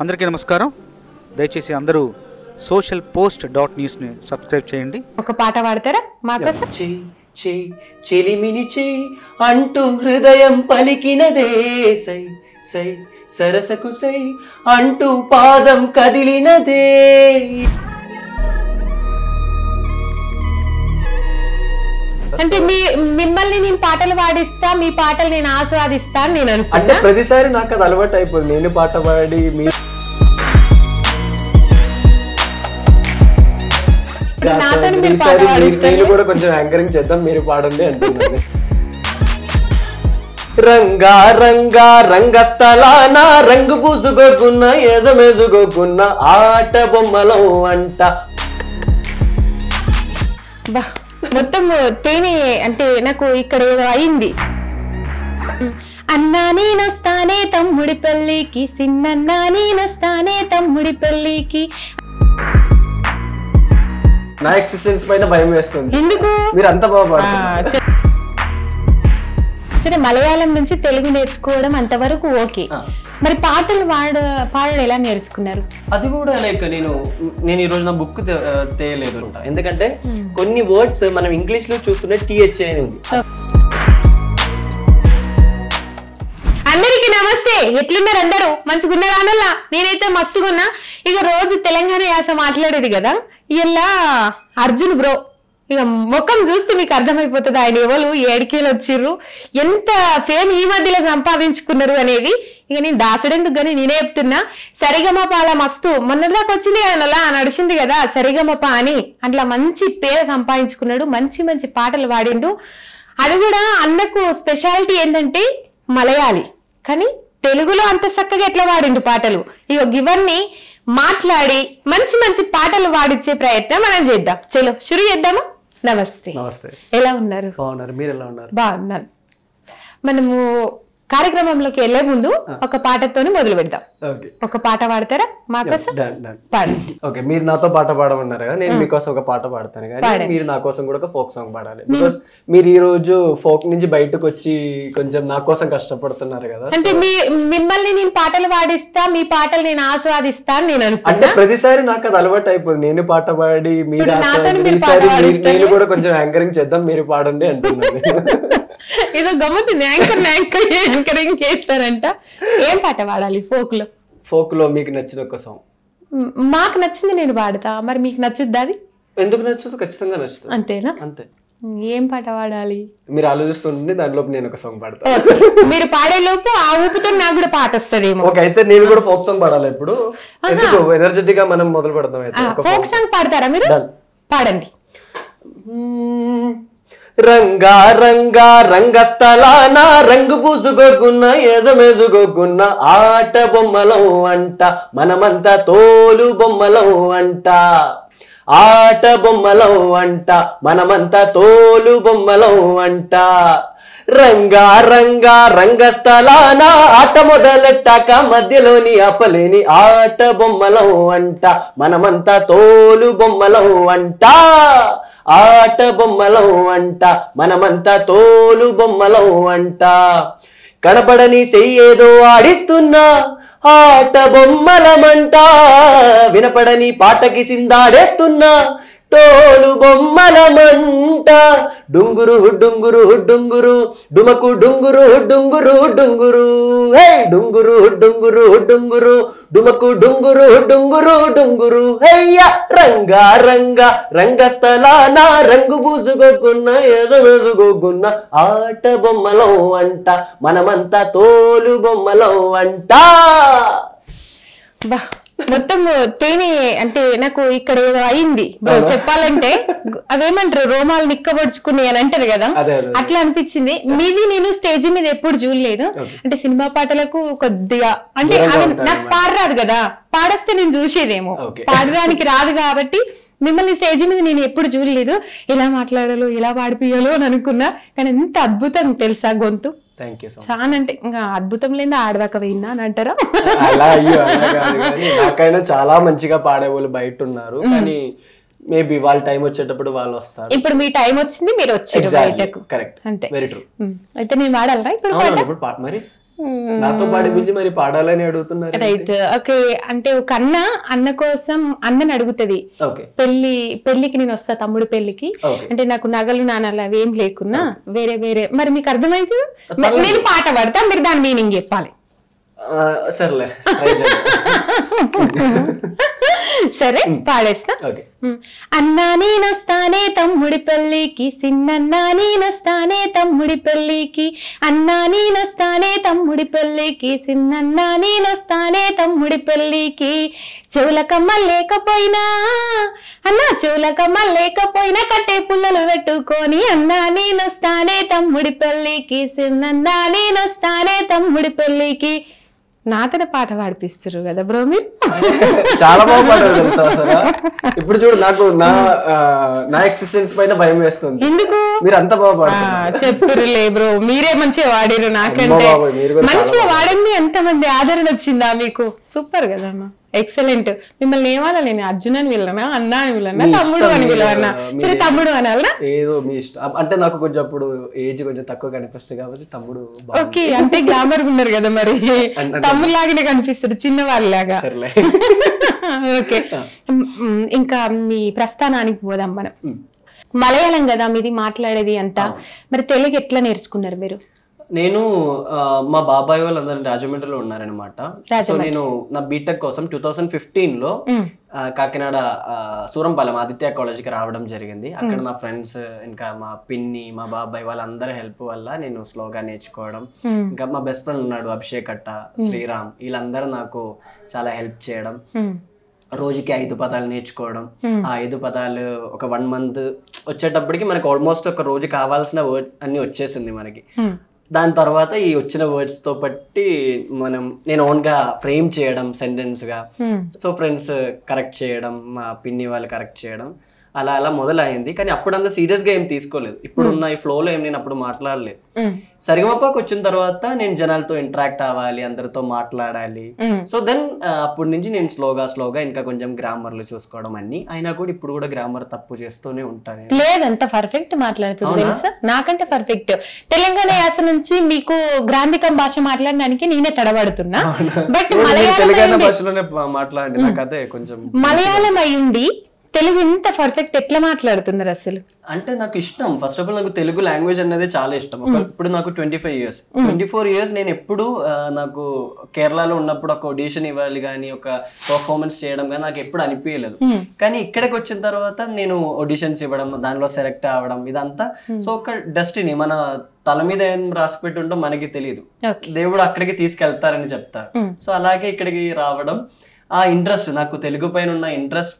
అందరికీ నమస్కారం దయచేసి అందరూ సోషల్ పోస్ట్ డాట్ న్యూస్ని సబ్స్క్రైబ్ చేయండి ఒక పాట పాడతారా మా కోసం చెయ్ చెయ్ చెలిమిని చెయ్ అంటూ హృదయం పలికినదే సై సై సరసకు సై అంటూ పాదం కదిలినదే అంటే మీ మిమ్మల్ని నేను పాటలు పాడిస్తా మీ పాటలు నేను ఆస్వాదిస్తా అని నేను అంటే అనుకున్నా ప్రతిసారి నాకు అది అలవాటు అయిపోయింది నేను పాట పాడి మీ నాతోని మీరు పాట ఈసారి మీరు- పాడిస్తేనే- నేను కూడా కొంచెం యాంకరింగ్ చేద్దాం మీరు పాడండి అంటున్నాను రంగా రంగా రంగస్థలాన రంగు పూసుకోకున్న ఎజమేసుకోకున్న ఆట బొమ్మలో అంట బా, మొత్తం తేనె అంటే నాకు ఇక్కడ ఏదో అయింది అన్నా నేనొస్తానే తమ్ముడి పెళ్ళికి సిన్నన్నా నేనొస్తానే తమ్ముడి పెళ్ళికి నా ఎక్సిస్టెన్స్ పైన భయం వేస్తుంది ఎందుకు మీరు అంత బాగా ఆ, పాడుతున్నారు. చె- సరే మలయాళం నుంచి తెలుగు నేర్చుకోవడం అంతవరకు ఓకే ఆ. మరి పాటలు పాడ పాడడం ఎలా నేర్చుకున్నారు అది కూడా లైక్ నేను నేను ఈ రోజు నా బుక్ తేయలేదు అంట ఎందుకంటే కొన్ని వర్డ్స్ మనం ఇంగ్లీష్ లో చూస్తుంటే టిహెచ్ అని ఉంది అందరికి నమస్తే ఎట్లున్నారు అందరూ మంచిగున్నారు అనల్లా నేనైతే మస్తుగున్నా ఇక రోజు తెలంగాణ యాస మాట్లాడేది కదా ఇలా అర్జున్ బ్రో ఇక ముఖం చూస్తే మీకు అర్థమైపోతుంది ఆయన ఎవరు ఏడికేలు వచ్చిర్రు ఎంత ఫేమ్ ఈ మధ్యలో సంపాదించుకున్నారు అనేది ఇక నేను దాసడెందుకు కానీ నేనే చెప్తున్నా సరిగమప అలా మస్తు మొన్నదాకా వచ్చింది కదా అలా నడిచింది కదా సరిగమప అని అట్లా మంచి పేరు సంపాదించుకున్నాడు మంచి మంచి పాటలు పాడిండు అది కూడా అన్నకు స్పెషాలిటీ ఏంటంటే మలయాళి కానీ తెలుగులో అంత చక్కగా ఎట్లా పాడిండు పాటలు ఇక ఇవన్నీ మాట్లాడి మంచి మంచి పాటలు పాడించే ప్రయత్నం మనం చేద్దాం చలో షురు చేద్దామా నమస్తే నమస్తే ఎలా ఉన్నారు బాగున్నారు మీరు ఎలా ఉన్నారు బాగున్నాను మనము కార్యక్రమంలోకి వెళ్లే ముందు ఒక పాటతోని మొదలు పెడదాం ఓకే ఒక పాట పాడతారా మా కోసం డన్ డన్ పాడండి ఓకే మీరు నాతో పాట పాడమన్నారు కదా నేను మీకోసం ఒక పాట పాడతాను కానీ పాడండి. మీరు నా కోసం కూడా ఒక ఫోక్ సాంగ్ పాడాలి బికాస్ మీరు ఈ రోజు ఫోక్ నుంచి బయటకు వచ్చి కొంచెం నా కోసం కష్టపడుతున్నారు కదా అంటే మీ మిమ్మల్ని నేను పాటలు పాడిస్తా మీ పాటలు నేను ఆస్వాదిస్తా అని నేను అంటే అనుకున్నా ప్రతిసారి నాకు అది అలవాటు అయిపోయింది నేను పాట పాడి మీరు ఇప్పుడు నాతోని ఆపండి. మీరు ఈసారి పాట మీరు- పాడిస్తేనే- నేను కూడా కొంచెం యాంకరింగ్ చేద్దాం మీరు పాడండి అంటున్నాను ఏదో గమ్మతుంది యాంకర్ యాంకర్ యాంకరింగ్ చేస్తారంట ఏం పాట పాడాలి ఫోక్ లో ఫోక్ లో మీకు నచ్చిన ఒక సాంగ్ మ్, మాకు నచ్చింది నేను పాడతా మరి మీకు నచ్చుద్దా అది ఎందుకు నచ్చుతుంది ఖచ్చితంగా నచ్చుతుంది అంతేనా అంతే ఏం పాట పాడాలి మీరు ఆలోచిస్తుంటే దానిలోపు నేను ఒక సాంగ్ పాడతా ఓకే. మీరు పాడే లోపు ఆ ఊపుతో నాకు కూడా పాట వస్తుందేమో ఓకే అయితే నేను కూడా ఫోక్ సాంగ్ పాడాలి ఇప్పుడు ఎందుకు ఎనర్జెటిక్ గా మనం మొదలు పెడతాం అయితే ఒక ఫోక్ సాంగ్ పాడతారా మీరు Done. పాడండి మ్మ్. రంగా రంగా రంగస్థలాన రంగు పూసుకోకున్న ఎజమేసుకోకున్న ఆట బొమ్మలో అంట మనమంతా తోలు బొమ్మలో అంట ఆట బొమ్మలో అంట మనమంతా తోలు బొమ్మలో అంట రంగా రంగా రంగస్థలాన ఆట మొదలెట్టాక మధ్యలోని ఆపలేని ఆట బొమ్మలో అంట మనమంతా తోలు బొమ్మలో అంట ఆట బొమ్మలో అంట మనమంతా తోలు బొమ్మలో అంట కనపడని చెయ్యేదో ఆడిస్తున్నా ఆట బొమ్మలమంట వినపడని పాటకి సిందాడేస్తున్నా టోలు బొమ్మలమంట డుంగురు డుంగురు డుంగురు డుమకు డుంగురు డుంగురు డుంగురు హే డుంగురు డుంగురు డుంగురు డుమకు డుంగురు డుంగురు డుంగురు హయ్య రంగా రంగా రంగస్థలాన రంగు పూసుకోకున్న ఎసవేసుకోకున్న ఆట బొమ్మలో అంట మనమంతా తోలు బొమ్మలో అంట బా మొత్తం తేనె అంటే నాకు ఇక్కడ ఏదో అయింది బ్రో చెప్పాలంటే అవేమంటారు రోమాలు నిక్కబడుచుకుని అని అంటారు కదా అదే అదే అట్లా అనిపించింది మీది నేను స్టేజ్ మీద ఎప్పుడు చూడలేదు అంటే సినిమా పాటలకు కొద్దిగా అంటే దూరంగా అవి ఉంటారు నాకు పాడరాదు కదా పాడేస్తే నేను చూసేదేమో Okay. పాడడానికి రాదు కాబట్టి మిమ్మల్ని స్టేజ్ మీద నేను ఎప్పుడు చూడలేదు ఎలా మాట్లాడాలో ఎలా పాడిపియాలో అని అనుకున్నా కానీ ఎంత అద్భుతం తెలుసా గొంతు థ్యాంక్ యూ సో చాలా అంటే ఇంకా అద్భుతం లేదా ఆడదాకా పోయిందా అని అంటారా అలా అయ్యో అలా కాదు కానీ నాకైనా చాలా మంచిగా పాడే వాళ్ళు బయట ఉన్నారు కానీ మేబీ వాళ్ళ టైం వచ్చేటప్పుడు వాళ్ళు వస్తారు ఇప్పుడు మీ టైం వచ్చింది మీరు వచ్చారు బయటకు కరెక్ట్ అంతే వెరీ ట్రూ ఉమ్. అయితే నేను వాడాలరా ఇప్పుడు పాట ఇప్పుడు పాట మరి నాతో పాడిపించి మరి పాడాలని అడుగుతున్నారు రైట్ ఓకే అంటే ఒక అన్న అన్న కోసం అన్నని అడుగుతది ఓకే పెళ్లి పెళ్లికి నేను వస్తా తమ్ముడు పెళ్లికి ఓకే అంటే నాకు నగలు నాణాలు అవి ఏం లేకున్నా వేరే వేరే మరి మీకు అర్థమైతే నేను పాట పాడతా మీరు దాని మీనింగ్ చెప్పాలి ఆ, సర్లే try చేద్దాం. సరే పాడేస్తా ఓకే ఉమ్. అన్నా నేనొస్తానే తమ్ముడి పెళ్ళికి సిన్నన్నా నేనొస్తానే తమ్ముడి పెళ్ళికి అన్నా నేనొస్తానే తమ్ముడి పెళ్ళికి సిన్నన్నా నేనొస్తానే తమ్ముడి పెళ్ళికి చెవులకమ్మ లేకపోయినా అన్నా చెవులకమ్మ లేకపోయినా కట్టే పుల్లలు పెట్టుకొని అన్నా నేనొస్తానే తమ్ముడి పెళ్ళికి సిన్నన్నా నేనొస్తానే తమ్ముడి పెళ్ళికి నాతన పాట పాడిపిస్తారు కదా బ్రో మీరు చాలా బాగా పాడారు తెలుసా అసలు ఇప్పుడు చూడు నాకు నా ఆ, నా ఎక్సిస్టెన్స్ పైన భయం వేస్తుంది ఎందుకు మీరు అంత బాగా పాడుతున్నారు ఆ, చెప్పురులే బ్రో మీరే మంచిగా వాడిరు అమ్మ నాకంటే బాబోయ్, మీరు కూడా మంచిగా వాడండి ఎంత మంది ఆదరణ వచ్చిందా మీకు సూపర్ కదమ్మా ఎక్సలెంట్ మిమ్మల్ని ఏమన్నా నేను అర్జున్ అని పిల్లనా అన్నా అని పిల్లనా మీ తమ్ముడు ఇష్టం, అని మీరు- పిల్లవన్నా మీరు- సరే తమ్ముడు అనాలనా ఏదో మీ ఇష్టం అంటే నాకు కొంచెం అప్పుడు ఏజ్ కొంచెం తక్కువ కనిపిస్తుంది కాబట్టి తమ్ముడు బాగుంది. ఓకే అంటే గ్లామర్ ఉన్నారు కదా మరి అంటే- తమ్ముడు లాగానే కనిపిస్తారు చిన్న వాళ్ళలాగా సర్లే ఓకే మ్, ఇంకా మీ ప్రస్థానానికి పోదాం మనం మ్. మలయాళం కదా మీది మాట్లాడేది అంతా మరి తెలుగు ఎట్లా నేర్చుకున్నారు మీరు నేను ఆ, మా బాబాయ్ వాళ్ళందరూ రాజమండ్రిలో ఉన్నారనమాట సో రాజమండ్రి. నేను నా బీటెక్ కోసం టూ థౌసండ్ ఫిఫ్టీన్ లో మ్, ఆ, కాకినాడ ఆ, సూరంపాలెం ఆదిత్య కాలేజ్కి రావడం జరిగింది అక్కడ నా ఫ్రెండ్స్ ఇంకా మా పిన్ని మా బాబాయ్ వాళ్ళందరి హెల్ప్ వల్ల నేను స్లోగా నేర్చుకోవడం మ్, ఇంకా మా బెస్ట్ ఫ్రెండ్ ఉన్నాడు అభిషేక్ అట్ట శ్రీరామ్ వీళ్ళందరూ నాకు చాలా హెల్ప్ చేయడం మ్, రోజుకి ఐదు పదాలు నేర్చుకోవడం మ్. ఆ ఐదు పదాలు ఒక వన్ మంత్ వచ్చేటప్పటికి మనకి ఆల్మోస్ట్ ఒక రోజు కావాల్సిన వర్డ్ అన్ని వచ్చేసింది మనకి మ్. దాని తర్వాత ఈ వచ్చిన words తో బట్టి మనం నేను own గా ఫ్రేమ్ చేయడం sentence గా మ్. సో ఫ్రెండ్స్ కరెక్ట్ చేయడం మా పిన్ని వాళ్ళు కరెక్ట్ చేయడం అలా అలా మొదలైంది కానీ అప్పుడు అంత సీరియస్ గా ఏం తీసుకోలేదు ఇప్పుడున్న ఈ ఫ్లోలో ఏం నేను అప్పుడు మాట్లాడలేదు మ్, సరిగమప్పకి వచ్చిన తర్వాత నేను జనాలతో ఇంటరాక్ట్ అవ్వాలి అందరితో మాట్లాడాలి మ్. సో దెన్ అప్పటి నుంచి నేను స్లోగా స్లోగా ఇంకా కొంచెం గ్రామర్లు చూసుకోవడం అన్ని అయినా కూడా ఇప్పుడు కూడా గ్రామర్ తప్పు చేస్తూనే ఉంటాను లేదంత పర్ఫెక్ట్ మాట్లాడుతుంది అవునా? తెలుసా నాకంటే పర్ఫెక్ట్ తెలంగాణ యాస నుంచి మీకు గ్రాంధికం భాష మాట్లాడడానికి నేనే తడబడుతున్నా బట్ మీరు మలయాళం తెలంగాణ అయ్యుండి- భాషలోనే మా- మాట్లాడండి నాకు అదే కొంచెం మలయాళం అయ్యుండి తెలుగు ఇంత పర్ఫెక్ట్ ఎట్లా మాట్లాడుతున్నారు అసలు అంటే నాకు ఇష్టం ఫస్ట్ ఆఫ్ ఆల్ నాకు తెలుగు లాంగ్వేజ్ అనేది చాలా ఇష్టం ఒక- ఇప్పుడు నాకు twenty five years twenty four years నేను ఎప్పుడు ఆ, నాకు కేరళలో ఉన్నప్పుడు ఒక ఆడిషన్ ఇవ్వాలి కానీ ఒక పర్ఫార్మెన్స్ చేయడం కానీ నాకు ఎప్పుడు అనిపించలేదు మ్, కానీ ఇక్కడికి వచ్చిన తర్వాత నేను ఆడిషన్స్ ఇవ్వడం దానిలో సెలెక్ట్ అవ్వడం ఇదంతా సో ఒక డెస్టినీ మన తల మీద ఏం రాసి పెట్టి ఉంటో మనకి తెలియదు ఓకే దేవుడు అక్కడికి తీసుకెళ్తారని చెప్తారు మ్. సో అలాగే ఇక్కడికి రావడం ఆ ఇంట్రెస్ట్ నాకు తెలుగు పైన ఉన్న ఇంట్రెస్ట్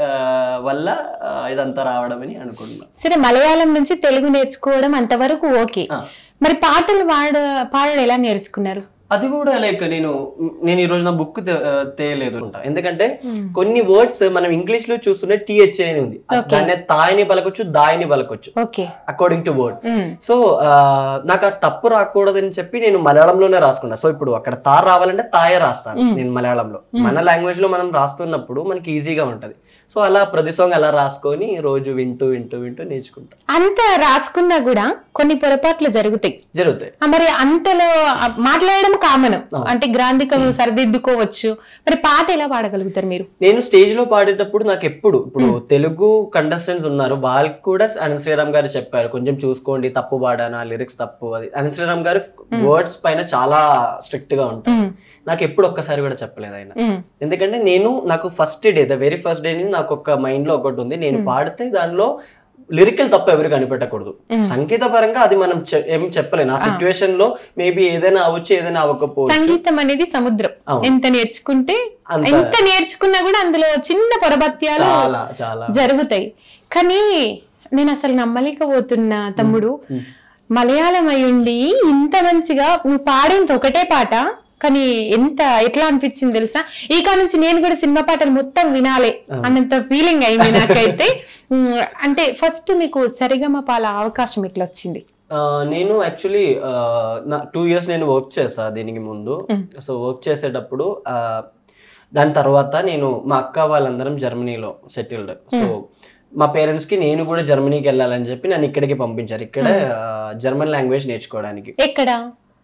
వల్ల ఆ, ఇదంతా రావడం అని అనుకుంటున్నా సరే మలయాళం నుంచి తెలుగు నేర్చుకోవడం అంతవరకు ఓకే ఆ. మరి పాటలు పాడ పాడడం ఎలా నేర్చుకున్నారు అది కూడా లైక్ నేను నేను ఈ రోజు నా బుక్ తేయలేదు అంట. ఎందుకంటే కొన్ని వర్డ్స్ మనం ఇంగ్లీష్ లో చూస్తుంటే టిహెచ్ అని ఉంది దాన్ని తాయిని పలకొచ్చు దాయిని పలకొచ్చు okay according to word hmm, so uh, నాకు ఆ తప్పు రాకూడదని చెప్పి నేను మలయాళంలోనే రాసుకున్నా సో ఇప్పుడు అక్కడ తా రావాలంటే తాయే రాస్తాను నేను మలయాళంలో మన లాంగ్వేజ్ లో మనం రాస్తున్నప్పుడు మనకి ఈజీగా ఉంటది సో అలా ప్రతి సాంగ్ అలా రాసుకొని రోజు వింటూ వింటూ వింటూ నేర్చుకుంటా అంత రాసుకున్నా కూడా కొన్ని పొరపాట్లు జరుగుతాయి జరుగుతాయి ఆ, మరి అంతలో ఆ, మాట్లాడడం కామన్ అంటే గ్రాంధికం సరిదిద్దుకోవచ్చు మరి పాట ఎలా పాడగలుగుతారు మీరు నేను స్టేజ్ లో పాడేటప్పుడు నాకు ఎప్పుడు ఇప్పుడు తెలుగు కంటెస్టెంట్స్ ఉన్నారు వాళ్ళకి కూడా అనంత శ్రీరామ్ గారు చెప్పారు కొంచెం చూసుకోండి తప్పు పాడానా లిరిక్స్ తప్పు అది అనంత శ్రీరామ్ గారు వర్డ్స్ పైన చాలా స్ట్రిక్ట్ గా ఉంటారు మ్, నాకు ఎప్పుడు ఒక్కసారి కూడా చెప్పలేదు ఆయన మ్, ఎందుకంటే నేను నాకు first day the very first day నుంచి నాకు ఒక మైండ్ లో ఒకటి ఉంది నేను పాడితే దానిలో లిరికల్ తప్ప ఎవరు కనిపెట్టకూడదు సంగీత పరంగా అది మనం చె- ఏం చెప్పలేను ఆ సిచ్యువేషన్ లో మేబీ ఏదైనా అవ్వచ్చు ఏదైనా అవ్వకపోవచ్చు సంగీతం అనేది సముద్రం అవును. ఎంత నేర్చుకుంటే అంత- ఎంత నేర్చుకున్నా కూడా అందులో చిన్న పొరపత్యాలు చాలా చాలా జరుగుతాయి కానీ నేను అసలు నమ్మలేకపోతున్నా తమ్ముడు మలయాళం అయ్యుండి ఇంత మంచిగా నువ్వు పాడింది ఒకటే పాట కానీ ఎంత ఎట్లా అనిపించింది తెలుసా ఈ కాడ నుంచి నేను కూడా సినిమా పాటలు మొత్తం వినాలి అన్నంత ఫీలింగ్ అయింది నాకైతే ఉమ్, అంటే ఫస్ట్ మీకు సరిగమ పాల అవకాశం ఎట్లా వచ్చింది ఆ, నేను యాక్చువల్లీ నా టూ ఇయర్స్ నేను వర్క్ చేసా దీనికి ముందు సో వర్క్ చేసేటప్పుడు ఆ, దాని తర్వాత నేను మా అక్క వాళ్ళందరం జర్మనీలో సెటిల్డ్ సో మా పేరెంట్స్ కి నేను కూడా జర్మనీకి వెళ్ళాలని చెప్పి నన్ను ఇక్కడికి పంపించారు ఇక్కడ జర్మన్ లాంగ్వేజ్ నేర్చుకోవడానికి ఎక్కడ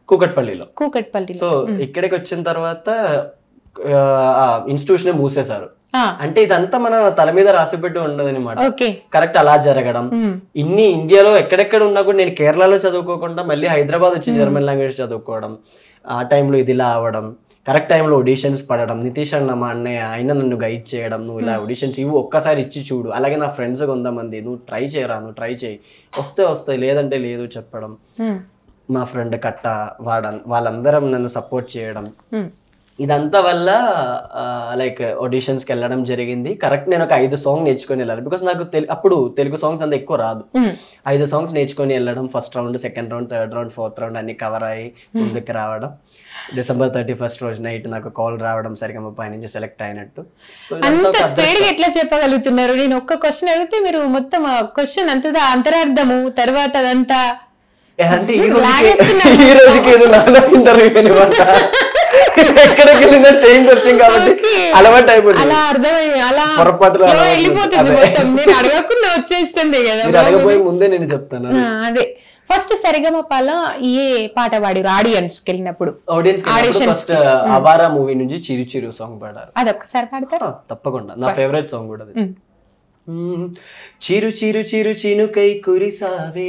కూకట్పల్లిలో కూకట్పల్లి సో ఇక్కడికి వచ్చిన తర్వాత ఇన్స్టిట్యూషన్ మూసేశారు ఆ, అంటే ఇదంతా మన తల మీద రాసిపెట్టి ఉండదన్నమాట ఓకే కరెక్ట్ అలా జరగడం ఉమ్, ఇన్ని ఇండియాలో ఎక్కడెక్కడ ఉన్నా కూడా నేను కేరళలో చదువుకోకుండా మళ్ళీ హైదరాబాద్ వచ్చి జర్మన్ లాంగ్వేజ్ చదువుకోవడం ఆ టైంలో ఇది ఇలా అవ్వడం కరెక్ట్ టైంలో ఆడిషన్స్ పడడం నితీష్ అన్న మా అన్నయ్య ఆయన నన్ను గైడ్ చేయడం నువ్వు ఇలా ఆడిషన్స్ ఇవి ఒక్కసారి ఇచ్చి చూడు అలాగే నా ఫ్రెండ్స్ కొంతమంది నువ్వు ట్రై చేయరా నువ్వు ట్రై చేయి వస్తే వస్తాయి లేదంటే లేదు చెప్పడం ఉమ్, మా ఫ్రెండ్ కట్ట వాడ వాళ్ళందరం నన్ను సపోర్ట్ చేయడం ఉమ్, ఇదంతా వల్ల లైక్ ఆడిషన్స్కి వెళ్ళడం జరిగింది కరెక్ట్ నేను ఒక ఐదు సాంగ్ నేర్చుకొని వెళ్ళాలి బికాస్ నాకు తెలు అప్పుడు తెలుగు సాంగ్స్ అంత ఎక్కువ రాదు ఉమ్, ఐదు సాంగ్స్ నేర్చుకొని వెళ్ళడం first round second round third round fourth round అన్ని కవర్ అయ్యి ముందుకు రావడం డిసెంబర్ థర్టీ ఫస్ట్ రోజు నైట్ నాకు కాల్ రావడం సరిగా పై నుంచి సెలెక్ట్ అయినట్టు సో ఇదంతా అంత ఒక స్పీడ్ గా ఎట్లా చెప్పగలుగుతున్నారు నేను ఒక్క క్వశ్చన్ అడిగితే మీరు మొత్తం క్వశ్చన్ అంతదా అంతరార్థము తర్వాత అదంతా అంటే ఈ రోజుకి లాగేస్తున్నారు ఈ రోజుకి ఏదో నాన్న ఇంటర్వ్యూ అనమాట ఎక్కడికి వెళ్ళినా సేమ్ క్వశ్చన్ కాబట్టి Okay. అలవాటు అయిపోయింది అలా అర్థమై అలా పొరపాటులో flow అలా వెళ్ళిపోతుంది అదే. మొత్తం నేను అడగకుండా వచ్చేస్తుంది కదా మీరు అడగబోయే ముందే నేను చెప్తాను ఆ, అదే ఫస్ట్ సరిగమపాల ఏ పాట పాడిరు ఆడియన్స్ కి వెళ్ళినప్పుడు audience Auditions. First Awara movie నుంచి చిరు చిరు సాంగ్ పాడారు అదొక్కసారి పాడతారు ఆ, తప్పకుండా నా ఫేవరెట్ సాంగ్ కూడా అది ఉమ్. మ్మ్. చిరు చిరు చిరు చినుకై కురిసావే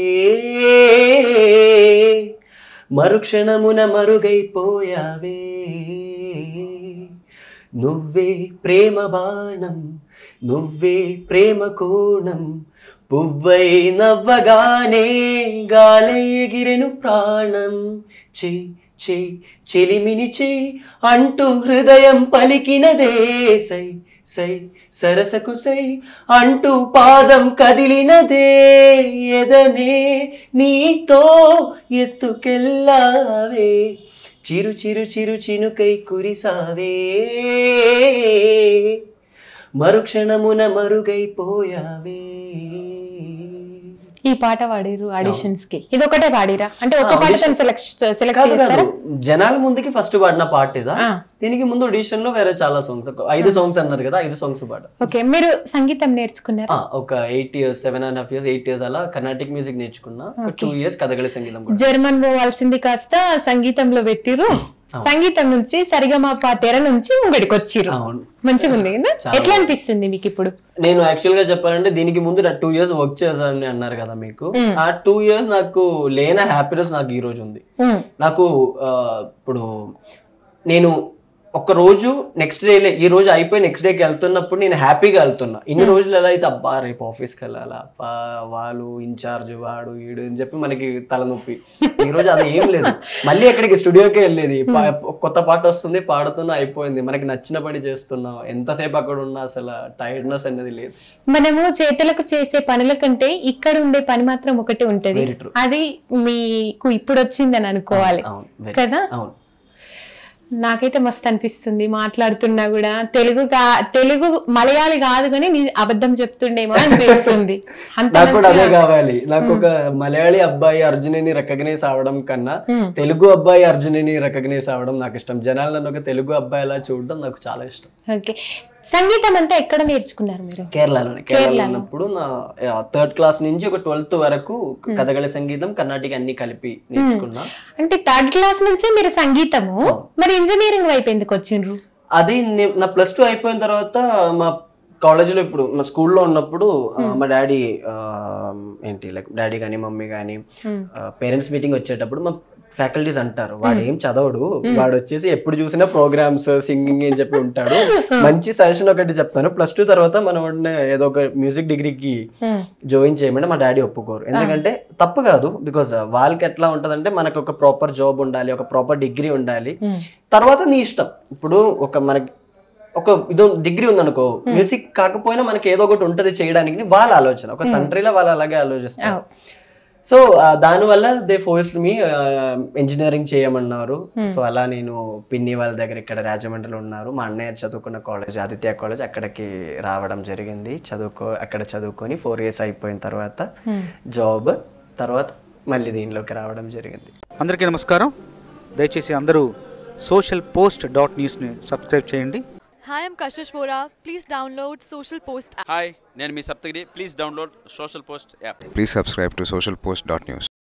మరుక్షణమున మరుగైపోయావే నువ్వే ప్రేమ బాణం నువ్వే ప్రేమ కోణం పువ్వై నవ్వగానే గాలే ఎగిరెను ప్రాణం చెయ్ చెయ్ చెలిమిని చెయ్ అంటూ హృదయం పలికినదే సై సై సరసకు సై అంటూ పాదం కదిలినదే ఎదనే నీతో ఎత్తుకెళ్ళావే చిరు చిరు చిరు చినుకై కురిసావే మరుక్షణమున మరుగైపోయావే ఈ పాట పాడిరు ఆడిషన్స్ కి ఇది ఒకటే పాడిరా అంటే ఒక్క ఆ, పాట audition- సెలెక్ట్ సెలెక్ట్ కాదు కాదు చేస్తారా జనాల ముందుకి ఫస్ట్ పాడిన పాట ఇదా ఆ. దీనికి ముందు ఆడిషన్ లో వేరే చాలా సాంగ్స్ ఐదు సాంగ్స్ అన్నారు కదా ఐదు సాంగ్స్ పాట ఓకే మీరు సంగీతం నేర్చుకున్నారు ఆ, ఒక eight years seven and half years eight years అలా కర్ణాటిక్ మ్యూజిక్ నేర్చుకున్నా ఒక టూ ఇయర్స్ కథകളി సంగీతం కూడా జర్మన్ పోవాల్సింది కాస్త సంగీతంలో పెట్టిరు సంగీతం నుంచి సరిగమప తెర నుంచి ముంగడికి వచ్చిరు అవును మంచిగా ఉంది కదా చాలా ఎట్లా అనిపిస్తుంది మీకు ఇప్పుడు నేను యాక్చువల్ గా చెప్పాలంటే దీనికి ముందు నా టూ ఇయర్స్ వర్క్ చేశానని అన్నారు కదా మీకు ఆ టూ ఇయర్స్ నాకు లేని హ్యాపీనెస్ నాకు ఈ రోజు ఉంది ఉమ్, నాకు ఆ, ఇప్పుడు నేను ఒక రోజు నెక్స్ట్ డే ఈ రోజు అయిపోయి నెక్స్ట్ డేకి వెళ్తున్నప్పుడు నేను హ్యాపీగా వెళ్తున్నా ఇన్ని రోజులు ఎలా అయితే అబ్బా రేపు ఆఫీస్కి వెళ్ళాలా అబ్బా వాళ్ళు ఇన్ఛార్జ్ వాడు వీడు అని చెప్పి మనకి తలనొప్పి ఈ రోజు అది ఏం లేదు మళ్ళీ ఎక్కడికి స్టూడియోకి వెళ్ళేది పా- కొత్త పాట వస్తుంది పాడుతున్నా అయిపోయింది మనకి నచ్చిన పని చేస్తున్నాం ఎంతసేపు అక్కడ ఉన్నా అసలు టైర్డ్నెస్ అనేది లేదు మనము చేతులకు చేసే పనుల కంటే ఇక్కడ ఉండే పని మాత్రం ఒకటి ఉంటది Very true. అది మీకు ఇప్పుడు వచ్చిందని అనుకోవాలి అవును very- కదా అవును నాకైతే మస్తు అనిపిస్తుంది మాట్లాడుతున్నా కూడా తెలుగు కా- తెలుగు మలయాళి కాదు కానీ నీ అబద్ధం చెప్తుండేమో అనిపిస్తుంది అంత నాకు కూడా అదే మంచిగా- కావాలి నాకు ఒక మలయాళీ అబ్బాయి అర్జునిని రికగ్నైజ్ అవడం కన్నా Hmm. తెలుగు అబ్బాయి అర్జునిని రికగ్నైజ్ అవడం నాకు ఇష్టం జనాలు నన్ను ఒక తెలుగు అబ్బాయి అలా చూడడం నాకు చాలా ఇష్టం ఓకే సంగీతం అంతా ఎక్కడ నేర్చుకున్నారు మీరు కేరళలోనే కేరళలో ఉన్నప్పుడు నా థర్డ్ క్లాస్ నుంచి ఒక ట్వెల్త్ వరకు కథകളి సంగీతం కర్ణాటక అన్ని కలిపి నేర్చుకున్నా అంటే థర్డ్ క్లాస్ నుంచే మీరు సంగీతము మరి ఇంజనీరింగ్ వైపు ఎందుకు వచ్చిండ్రు అది నే- నా ప్లస్ టూ అయిపోయిన తర్వాత మా కాలేజీలో ఇప్పుడు మా స్కూల్లో ఉన్నప్పుడు ఆ, మా డాడీ ఏంటి లైక్ డాడీ కానీ మమ్మీ కానీ పేరెంట్స్ మీటింగ్ వచ్చేటప్పుడు మా ఫ్యాకల్టీస్ అంటారు వాడు ఏం చదవడు వాడు వచ్చేసి ఎప్పుడు చూసినా ప్రోగ్రామ్స్ సింగింగ్ అని చెప్పి ఉంటాడు మంచి సజెషన్ ఒకటి చెప్తాను ప్లస్ టూ తర్వాత మన వాడిని ఏదో ఒక మ్యూజిక్ డిగ్రీకి జాయిన్ చేయమని మా డాడీ ఒప్పుకోరు ఎందుకంటే తప్పు కాదు బికాజ్ వాళ్ళకి ఎట్లా ఉంటదంటే మనకు ఒక ప్రాపర్ జాబ్ ఉండాలి ఒక ప్రాపర్ డిగ్రీ ఉండాలి తర్వాత నీ ఇష్టం ఇప్పుడు ఒక మనకి ఒక ఇదో డిగ్రీ ఉందనుకో మ్యూజిక్ కాకపోయినా మనకి ఏదో ఒకటి ఉంటది చేయడానికి వాళ్ళ ఆలోచన ఒక తండ్రిలో వాళ్ళు అలాగే ఆలోచిస్తారు సో దాని వల్ల దే ఫోర్స్డ్ మీ ఇంజనీరింగ్ చేయమన్నారు సో అలా నేను పిన్ని వాళ్ళ దగ్గర ఇక్కడ రాజమండ్రిలో ఉన్నారు మా అన్నయ్య చదువుకున్న కాలేజ్ ఆదిత్య కాలేజ్ అక్కడికి రావడం జరిగింది చదువుకో అక్కడ చదువుకొని ఫోర్ ఇయర్స్ అయిపోయిన తర్వాత జాబ్ తర్వాత మళ్ళీ దీనిలోకి రావడం జరిగింది అందరికీ నమస్కారం దయచేసి అందరూ సోషల్ పోస్ట్ డాట్ న్యూస్ని సబ్స్క్రైబ్ చేయండి Hi, I'm Kashish Vora. Please download Social Post app. Hi నేను మీ Saptagiri please download Social Post app Please subscribe to socialpost.news.